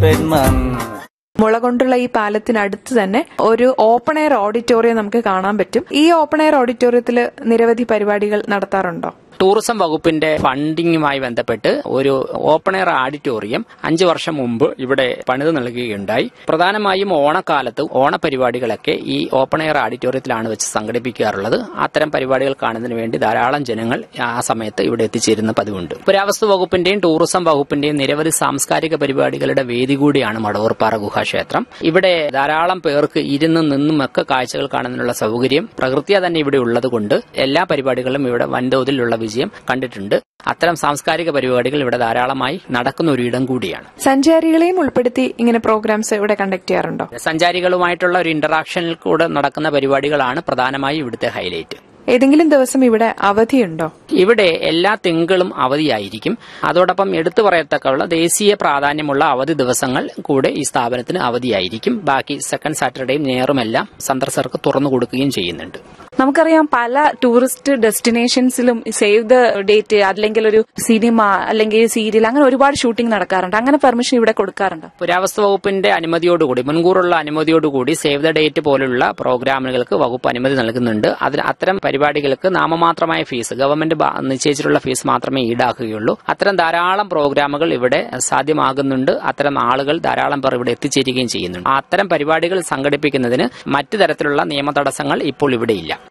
പെൺമങ്ങ് മുള കൊണ്ടുള്ള ഈ പാലത്തിനടുത്ത് തന്നെ ഒരു ഓപ്പൺ എയർ ഓഡിറ്റോറിയം നമുക്ക് കാണാൻ പറ്റും ഈ ഓപ്പൺ എയർ ഓഡിറ്റോറിയത്തിൽ നിരവധി പരിപാടികൾ നടത്താറുണ്ടോ ടൂറിസം വകുപ്പിന്റെ ഫണ്ടിങ്ങുമായി ബന്ധപ്പെട്ട് ഒരു ഓപ്പൺ എയർ ഓഡിറ്റോറിയം അഞ്ചു വർഷം മുമ്പ് ഇവിടെ പണിത് നൽകുകയുണ്ടായി പ്രധാനമായും ഓണക്കാലത്ത് ഓണപരിപാടികളൊക്കെ ഈ ഓപ്പൺ എയർ ഓഡിറ്റോറിയത്തിലാണ് വെച്ച് സംഘടിപ്പിക്കാറുള്ളത് അത്തരം പരിപാടികൾ കാണുന്നതിന് വേണ്ടി ധാരാളം ജനങ്ങൾ ആ സമയത്ത് ഇവിടെ എത്തിച്ചേരുന്ന പതിവുണ്ട് പുരാവസ്തു വകുപ്പിന്റെയും ടൂറിസം വകുപ്പിന്റെയും നിരവധി സാംസ്കാരിക പരിപാടികളുടെ വേദി കൂടിയാണ് മടവൂർപ്പാറ ഗുഹാക്ഷേത്രം ഇവിടെ ധാരാളം പേർക്ക് ഇരുന്നും നിന്നും ഒക്കെ കാഴ്ചകൾ കാണുന്നതിനുള്ള സൗകര്യം പ്രകൃതിയ തന്നെ ഇവിടെ ഉള്ളതുകൊണ്ട് എല്ലാ പരിപാടികളും ഇവിടെ വൻതോതിലുള്ള വിജയം കണ്ടിട്ടുണ്ട് അത്തരം സാംസ്കാരിക പരിപാടികൾ ഇവിടെ ധാരാളമായി നടക്കുന്ന ഒരു ഇടം കൂടിയാണ് സഞ്ചാരികളെയും ഉൾപ്പെടുത്തി ഇങ്ങനെ പ്രോഗ്രാംസ് ഇവിടെ കണ്ടക്ട് ചെയ്യാറുണ്ടോ സഞ്ചാരികളുമായിട്ടുള്ള ഒരു ഇന്ററാക്ഷനിൽ കൂടെ നടക്കുന്ന പരിപാടികളാണ് പ്രധാനമായും ഇവിടുത്തെ ഹൈലൈറ്റ് ഏതെങ്കിലും ദിവസം ഇവിടെ അവധിയുണ്ടോ ഇവിടെ എല്ലാ തിങ്കളും അവധിയായിരിക്കും അതോടൊപ്പം എടുത്തു പറയത്തക്കുള്ള ദേശീയ പ്രാധാന്യമുള്ള അവധി ദിവസങ്ങൾ കൂടെ ഈ സ്ഥാപനത്തിന് അവധിയായിരിക്കും ബാക്കി സെക്കൻഡ് സാറ്റർഡേയും ഞായറുമെല്ലാം സന്ദർശകർക്ക് തുറന്നു കൊടുക്കുകയും ചെയ്യുന്നുണ്ട് നമുക്കറിയാം പല ടൂറിസ്റ്റ് ഡെസ്റ്റിനേഷൻസിലും സേവ് ദ ഡേറ്റ് അല്ലെങ്കിൽ ഒരു സിനിമ അല്ലെങ്കിൽ സീരിയൽ അങ്ങനെ ഒരുപാട് ഷൂട്ടിംഗ് നടക്കാറുണ്ട് അങ്ങനെ പെർമിഷൻ ഇവിടെ കൊടുക്കാറുണ്ട് പുരാവസ്തു വകുപ്പിന്റെ അനുമതിയോടുകൂടി മുൻകൂറുള്ള അനുമതിയോടുകൂടി സേവ് ദ ഡേറ്റ് പോലുള്ള പ്രോഗ്രാമുകൾക്ക് വകുപ്പ് അനുമതി നൽകുന്നുണ്ട് അതിന് അത്തരം പരിപാടികൾക്ക് നാമമാത്രമായ ഫീസ് ഗവൺമെന്റ് ബ- നിശ്ചയിച്ചിട്ടുള്ള ഫീസ് മാത്രമേ ഈടാക്കുകയുള്ളൂ അത്തരം ധാരാളം പ്രോഗ്രാമുകൾ ഇവിടെ സാധ്യമാകുന്നുണ്ട് അത്തരം ആളുകൾ ധാരാളം പേർ ഇവിടെ എത്തിച്ചേരുകയും ചെയ്യുന്നുണ്ട് അത്തരം പരിപാടികൾ സംഘടിപ്പിക്കുന്നതിന് മറ്റു തരത്തിലുള്ള നിയമ തടസ്സങ്ങൾ ഇപ്പോൾ ഇവിടെയില്ല